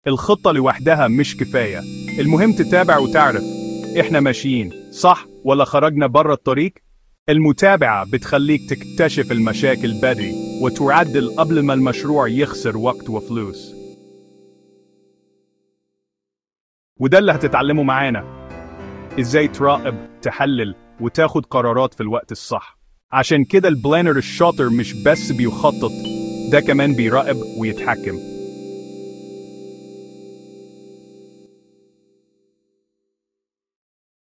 الخطة لوحدها مش كفاية المهم تتابع وتعرف احنا ماشيين صح ولا خرجنا بره الطريق المتابعة بتخليك تكتشف المشاكل بدري وتعدل قبل ما المشروع يخسر وقت وفلوس وده اللي هتتعلمه معانا ازاي تراقب تحلل وتاخد قرارات في الوقت الصح عشان كده البلانر الشاطر مش بس بيخطط ده كمان بيراقب ويتحكم